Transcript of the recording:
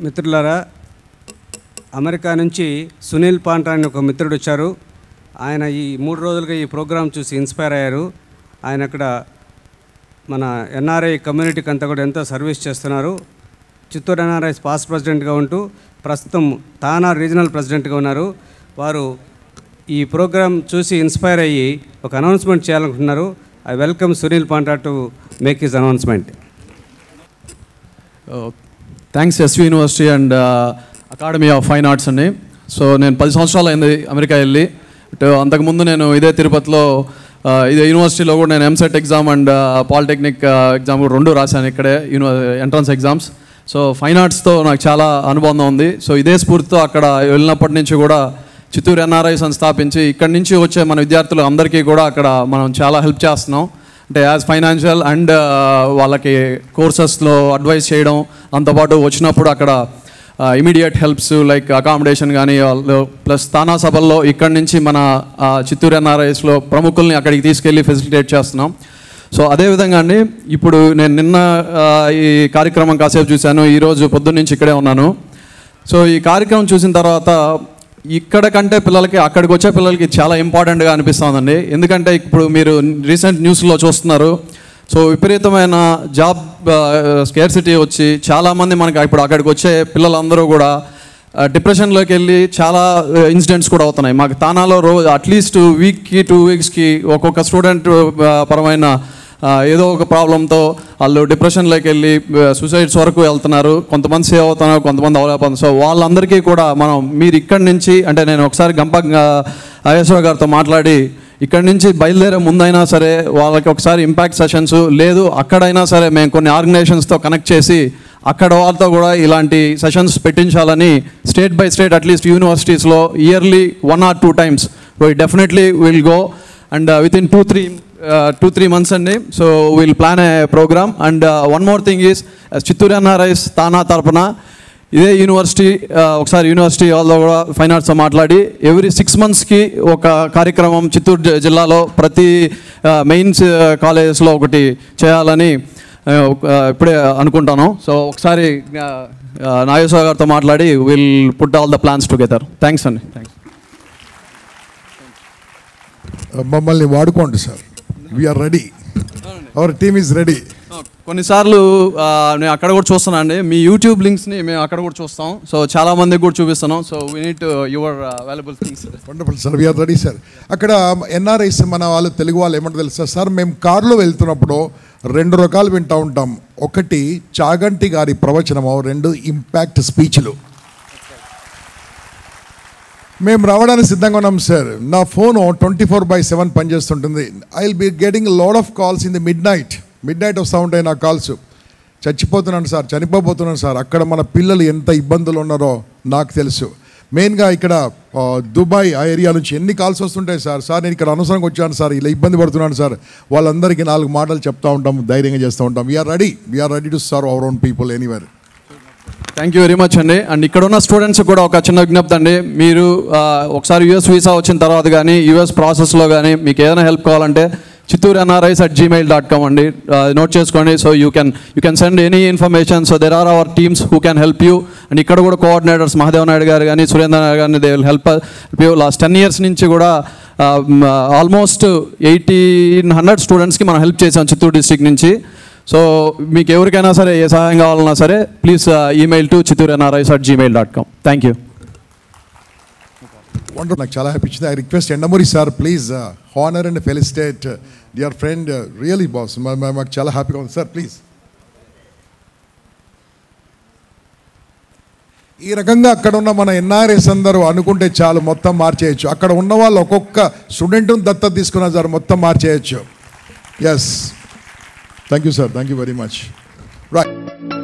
మిత్రులారా అమెరికా నుంచి సునీల్ పాండ్రా అని ఒక మిత్రుడు వచ్చారు ఆయన ఈ మూడు రోజులుగా ఈ ప్రోగ్రాం చూసి ఇన్స్పైర్ అయ్యారు ఆయన అక్కడ మన ఎన్ఆర్ఐ కమ్యూనిటీకి అంతా కూడా ఎంతో సర్వీస్ చేస్తున్నారు చిత్తూరు ఎన్ఆర్ఐస్ పాస్ట్ ప్రెసిడెంట్గా ఉంటూ ప్రస్తుతం తానా రీజనల్ ప్రెసిడెంట్గా ఉన్నారు వారు ఈ ప్రోగ్రాం చూసి ఇన్స్పైర్ అయ్యి ఒక అనౌన్స్మెంట్ చేయాలనుకుంటున్నారు I welcome Sunil Pandra to make his announcement thanks SV university and academy of fine arts అండి సో నేను పది సంవత్సరాలు అయింది అమెరికా వెళ్ళి ఇటు అంతకుముందు నేను ఇదే తిరుపతిలో ఆ, ఇదే యూనివర్సిటీలో కూడా నేను EAMCET exam and polytechnic exam కూడా రెండు రాశాను ఇక్కడే uni entrance exams so fine ఆర్ట్స్తో నాకు చాలా అనుబంధం ఉంది సో ఇదే స్ఫూర్తితో అక్కడ వెళ్ళినప్పటి నుంచి కూడా చిత్తూరు ఎన్ఆర్ఐస్ అని స్థాపించి ఇక్కడి నుంచి వచ్చే మన విద్యార్థులు అందరికీ కూడా అక్కడ మనం చాలా హెల్ప్ చేస్తున్నాం అంటే యాజ్ ఫైనాన్షియల్ అండ్ వాళ్ళకి కోర్సెస్లో అడ్వైస్ చేయడం అంతపాటు వచ్చినప్పుడు అక్కడ ఇమీడియట్ హెల్ప్స్ లైక్ అకామిడేషన్ కానీ వాళ్ళు ప్లస్ తానా సభల్లో ఇక్కడి నుంచి మన ఆ, చిత్తూరు ఎన్ఆర్ఐస్లో ప్రముఖుల్ని అక్కడికి తీసుకెళ్ళి ఫెసిలిటేట్ చేస్తున్నాం సో అదేవిధంగా అండి ఇప్పుడు నేను నిన్న ఆ, ఈ కార్యక్రమం కాసేపు చూశాను ఈరోజు పొద్దున్న నుంచి ఇక్కడే ఉన్నాను సో ఈ కార్యక్రమం చూసిన తర్వాత ఇక్కడ కంటే పిల్లలకి అక్కడికి వచ్చే పిల్లలకి చాలా ఇంపార్టెంట్గా అనిపిస్తుందండి ఎందుకంటే ఇప్పుడు మీరు రీసెంట్ న్యూస్లో చూస్తున్నారు సో విపరీతమైన జాబ్ స్కేర్సిటీ వచ్చి చాలామంది మనకి ఇప్పుడు అక్కడికి వచ్చే పిల్లలందరూ కూడా డిప్రెషన్లోకి వెళ్ళి చాలా ఇన్సిడెంట్స్ కూడా అవుతున్నాయి మాకు తానాలో రోజు అట్లీస్ట్ వీక్కి టూ వీక్స్కి ఒక్కొక్క స్టూడెంట్ పరమైన ఆ, ఏదో ఒక ప్రాబ్లంతో వాళ్ళు డిప్రెషన్లోకి వెళ్ళి సూసైడ్స్ వరకు వెళ్తున్నారు కొంతమంది సేవ్ అవుతున్నారు కొంతమంది అవలేకపోతున్నారు సో వాళ్ళందరికీ కూడా మనం మీరు ఇక్కడి నుంచి అంటే నేను ఒకసారి గంప అయేశ్వర గారితో మాట్లాడి ఇక్కడి నుంచి బయలుదేరే ముందైనా సరే వాళ్ళకి ఒకసారి ఇంపాక్ట్ సెషన్స్ లేదు అక్కడైనా సరే మేము కొన్ని ఆర్గనైజేషన్స్తో కనెక్ట్ చేసి అక్కడ వాళ్ళతో కూడా ఇలాంటి సెషన్స్ పెట్టించాలని స్టేట్ బై స్టేట్ అట్లీస్ట్ యూనివర్సిటీస్లో yearly one or two times we definitely will go and with in two three two three months అండి so will plan a program and one more thing is Chittoor NRIs TANA తరపున ఇదే university ఒకసారి university వాళ్ళతో కూడా fine ఆర్ట్స్తో మాట్లాడి every six మంత్స్కి ఒక కార్యక్రమం చిత్తూరు జి- జిల్లాలో ప్రతి మెయిన్స్ కాలేజెస్లో ఒకటి చేయాలని ఆ, ఒక- ఇప్పుడే అనుకుంటాను సో ఒకసారి నాగేశ్వర గారితో మాట్లాడి will put all the plans together thanks అండి థ్యాంక్స్ మమ్మల్ని వాడుకోండి sir we're ready our team is ready కొన్నిసార్లు ఆ, నేను అక్కడ కూడా చూస్తున్నాను అండి మీ యూట్యూబ్ లింక్స్ని మేము అక్కడ కూడా చూస్తాం సో చాలా మందికి కూడా చూపిస్తున్నాం so we need your available things wonderful sir we're ready sir అక్కడ ఎన్ఆర్ఐస్ మన వాళ్ళు తెలుగు వాళ్ళు ఏమంటారు తెలుసా సార్ మేము కారులో వెళ్తున్నప్పుడు రెండు రకాలు వింటూ ఉంటాం ఒకటి చాగంటి గారి ప్రవచనము రెండు ఇంపాక్ట్ స్పీచ్లు మేము రావడానికి సిద్ధంగా ఉన్నాం సార్ నా phone twenty four by seven పనిచేస్తుంటుంది I will be getting load of calls in the midnight midnight వస్తూ ఉంటాయి నా కాల్స్ చచ్చిపోతున్నాను సార్ చనిపోబోతున్నాను సార్ అక్కడ మన పిల్లలు ఎంత ఇబ్బందులు ఉన్నారో నాకు తెలుసు మెయిన్గా ఇక్కడ ఆ, దుబాయ్ ఆ ఏరియా నుంచి ఎన్ని కాల్స్ వస్తుంటాయి సార్ సార్ నేను ఇక్కడ అనవసరంగా వచ్చాను సార్ ఇలా ఇబ్బంది పడుతున్నాను సార్ వాళ్ళందరికీ నాలుగు మాటలు చెప్తా ఉంటాం ధైర్యంగా చేస్తూ ఉంటాం we're ready we're ready to serve our own people anywhere thank you very much అండి అండ్ ఇక్కడ ఉన్న స్టూడెంట్స్ కూడా ఒక చిన్న విజ్ఞప్తి అండి మీరు ఆ, ఒకసారి యూఎస్ వీసా వచ్చిన తర్వాత కానీ యూఎస్ ప్రాసెస్లో కానీ మీకు ఏదైనా హెల్ప్ కావాలంటే Chittoor NRIs at Gmail dot com అండి నోట్ చేసుకోండి so you can you can send any information so there are our teams who can help you and ఇక్కడ కూడా కోఆర్డినేటర్స్ మహాదేవ్ నాయుడు గారు కానీ సురేంద్ర నాయుడు గారిని they will help you last ten years నుంచి కూడా almost eighteen hundred స్టూడెంట్స్కి మనం హెల్ప్ చేసాం చిత్తూరు డిస్టిక్ నుంచి సో మీకు ఎవరికైనా సరే ఏ సహాయం కావాలన్నా సరే please email to Chittoor NRIs at Gmail dot com thank you wonder నాకు చాలా హ్యాపీ ఇచ్చింది I request Yandamoori sir please honour and felicitate dear friend really boss మాకు చాలా హ్యాపీగా ఉంది సార్ ప్లీజ్ ఈ రకంగా అక్కడ ఉన్న మన ఎన్ఆర్ఎస్ అందరూ అనుకుంటే చాలు మొత్తం మార్చేయచ్చు అక్కడ ఉన్న వాళ్ళు ఒక్కొక్క స్టూడెంట్ని దత్తత తీసుకున్నా సార్ మొత్తం మార్చేయచ్చు yes thank you sir thank you very much right